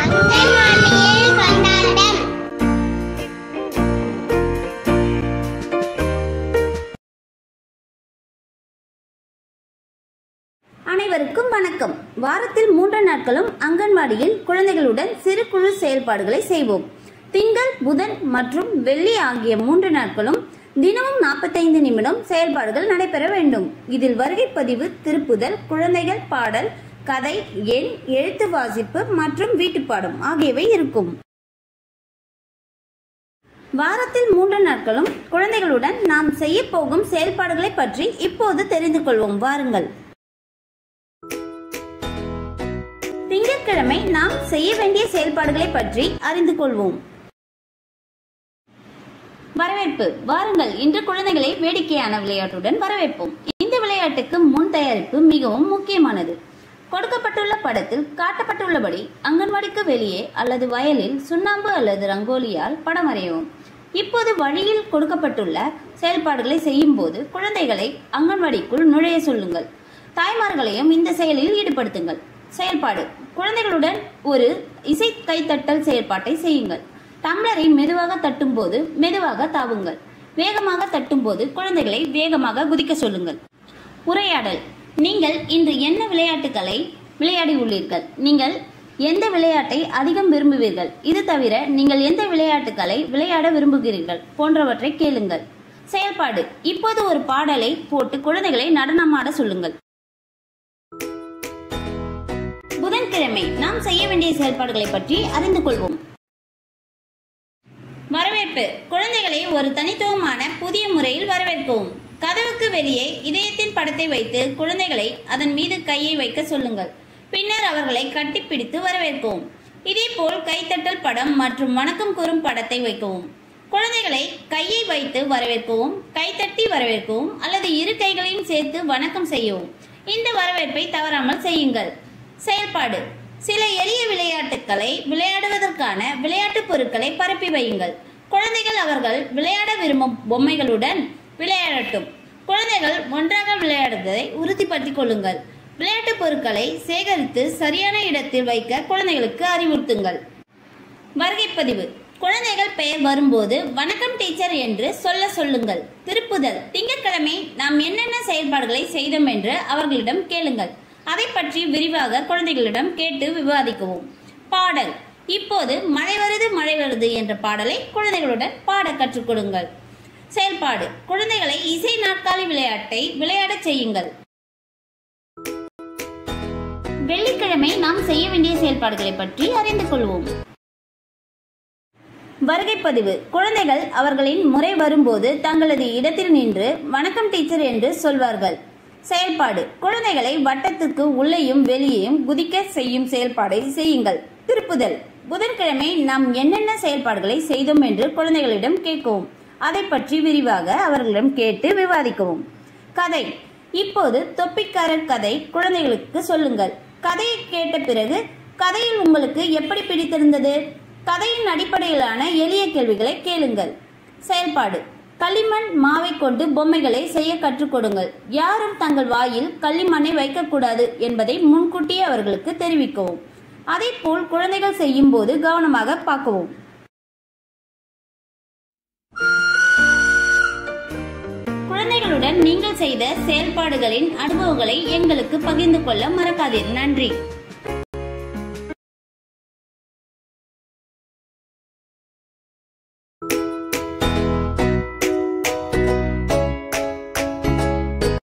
அங்கன்வாடியில் கொண்டாட்டம் அனைவருக்கும் வணக்கம் வாரத்தில் மூன்று நாட்களும் அங்கன்வாடியில் குழந்தைகளுடன் சிறு குழு செயல்பாடுகளை செய்வோம் திங்கள் புதன் மற்றும் வெள்ளி ஆகிய மூன்று நாட்களும் தினமும் நாற்பத்தைந்து நிமிடம் செயல்பாடுகள் நடைபெற வேண்டும் இதில் வருகை பதிவு திருப்புதல் குழந்தைகள் பாடல் கதை எண் எழுத்து வாசிப்பு மற்றும் வீட்டுப்பாடம் ஆகியவை இருக்கும் வாரத்தில் மூன்று நாட்களும் குழந்தைகளுடன் நாம் செய்ய போகும் செயல்பாடுகளை பற்றி இப்போது தெரிந்து கொள்வோம் வாருங்கள் திங்கட்கிழமை நாம் செய்ய வேண்டிய செயல்பாடுகளை பற்றி அறிந்து கொள்வோம் வரவேற்பு வாருங்கள் இன்று குழந்தைகளை வேடிக்கையான விளையாட்டுடன் வரவேற்போம் இந்த விளையாட்டுக்கு முன் தயாரிப்பு மிகவும் முக்கியமானது கொடுக்கப்பட்டுள்ள படத்தில் காட்டப்பட்டுள்ளபடி அங்கன்வாடிக்கு வெளியே அல்லது வயலில் சுண்ணாம்பு அல்லது ரங்கோலியால் படம் வரையவும் இப்போது வழியில் கொடுக்கப்பட்டுள்ள செயல்பாடுகளை செய்யும் போது குழந்தைகளை அங்கன்வாடிக்குள் நுழைய சொல்லுங்கள் தாய்மார்களையும் இந்த செயலில் ஈடுபடுத்துங்கள் செயல்பாடு குழந்தைகளுடன் ஒரு இசை கைத்தட்டல் செயல்பாட்டை செய்யுங்கள் டம்ளரை மெதுவாக தட்டும்போது மெதுவாக தாவுங்கள் வேகமாக தட்டும்போது குழந்தைகளை வேகமாக குதிக்க சொல்லுங்கள் உரையாடல் நீங்கள் இன்று என்ன விளையாட்டுகளை விளையாடி உள்ளீர்கள் நீங்கள் எந்த விளையாட்டை அதிகம் விரும்புவீர்கள் இது தவிர நீங்கள் எந்த விளையாட்டுகளை விளையாட விரும்புகிறீர்கள் போன்றவற்றை கேளுங்கள் செயல்பாடு இப்போது ஒரு பாடலை போட்டு குழந்தைகளை நடனமாட சொல்லுங்கள் புதன்கிழமை நாம் செய்ய வேண்டிய செயல்பாடுகளை பற்றி அறிந்து கொள்வோம் வரவேற்பு குழந்தைகளை ஒரு தனித்துவமான புதிய முறையில் வரவேற்கவும் கதவுக்கு வெளியே இதயத்தின் படத்தை வைத்து குழந்தைகளை அதன் மீது கையை வைக்க சொல்லுங்கள் பின்னர் அவர்களை கட்டிப்பிடித்து வரவேற்கவும் இதேபோல் கைத்தட்டல் படம் மற்றும் வணக்கம் கூறும் படத்தை வைக்கவும் குழந்தைகளை கையை வைத்து வரவேற்கவும் கைத்தட்டி வரவேற்கவும் அல்லது இரு கைகளையும் சேர்த்து வணக்கம் செய்யவும் இந்த வரவேற்பை தவறாமல் செய்யுங்கள் செயல்பாடு சில எளிய விளையாட்டுகளை விளையாடுவதற்கான விளையாட்டு பொருட்களை பரப்பி வையுங்கள் குழந்தைகள் அவர்கள் விளையாட விரும்பும் பொம்மைகளுடன் விளையாடட்டும் குழந்தைகள் ஒன்றாக விளையாடுவதை உறுதிப்படுத்திக் கொள்ளுங்கள் விளையாட்டு பொருட்களை சேகரித்து சரியான இடத்தில் வைக்க குழந்தைகளுக்கு அறிவுறுத்துங்கள் வருகைப்பதிவு குழந்தைகள் பெயர் வரும்போது வணக்கம் டீச்சர் என்று சொல்ல சொல்லுங்கள் திருப்புதல் திங்கட்கிழமை நாம் என்னென்ன செயல்பாடுகளை செய்தோம் என்று அவர்களிடம் கேளுங்கள் அதை பற்றி விரிவாக குழந்தைகளிடம் கேட்டு விவாதிக்கவும் பாடல் இப்போது மழை வருது மழை வருது என்ற பாடலை குழந்தைகளுடன் பாட கற்றுக் கொடுங்கள் செயல்பாடு குழந்தைகளை இசை நாற்காலி விளையாட்டை விளையாடச் செய்யுங்கள் வெள்ளிக்கிழமை நாம் செய்ய வேண்டிய செயல்பாடுகளை பற்றி அறிந்து கொள்வோம் வருகைப்பதிவு குழந்தைகள் அவர்களின் முறை வரும்போது தங்களது இடத்தில் நின்று வணக்கம் டீச்சர் என்று சொல்வார்கள் செயல்பாடு குழந்தைகளை வட்டத்துக்கு உள்ளேயும் வெளியேயும் குதிக்க செய்யும் செயல்பாடை செய்யுங்கள் திருப்புதல் புதன்கிழமை நாம் என்னென்ன செயல்பாடுகளை செய்தோம் என்று குழந்தைகளிடம் கேட்கவும் அதை பற்றி விரிவாக அவர்களிடம் கேட்டு விவாதிக்கவும் கதை இப்போது தொப்பிக்காரர் கதை குழந்தைகளுக்கு சொல்லுங்கள் கதையை கேட்ட பிறகு கதையில் உங்களுக்கு எப்படி பிடித்திருந்தது கதையின் அடிப்படையிலான எளிய கேள்விகளை கேளுங்கள் செயல்பாடு களிமண் மாவை கொண்டு பொம்மைகளை செய்ய கற்றுக் கொடுங்கள் யாரும் தங்கள் வாயில் களிமண்ணை வைக்கக்கூடாது என்பதை முன்கூட்டியே அவர்களுக்கு தெரிவிக்கவும் அதேபோல் குழந்தைகள் செய்யும் போது கவனமாக பார்க்கவும் குழந்தைகளுடன் நீங்கள் செய்த செயல்பாடுகளின் அனுபவங்களை எங்களுக்கு பகிர்ந்து கொள்ள மறக்காதீர் நன்றி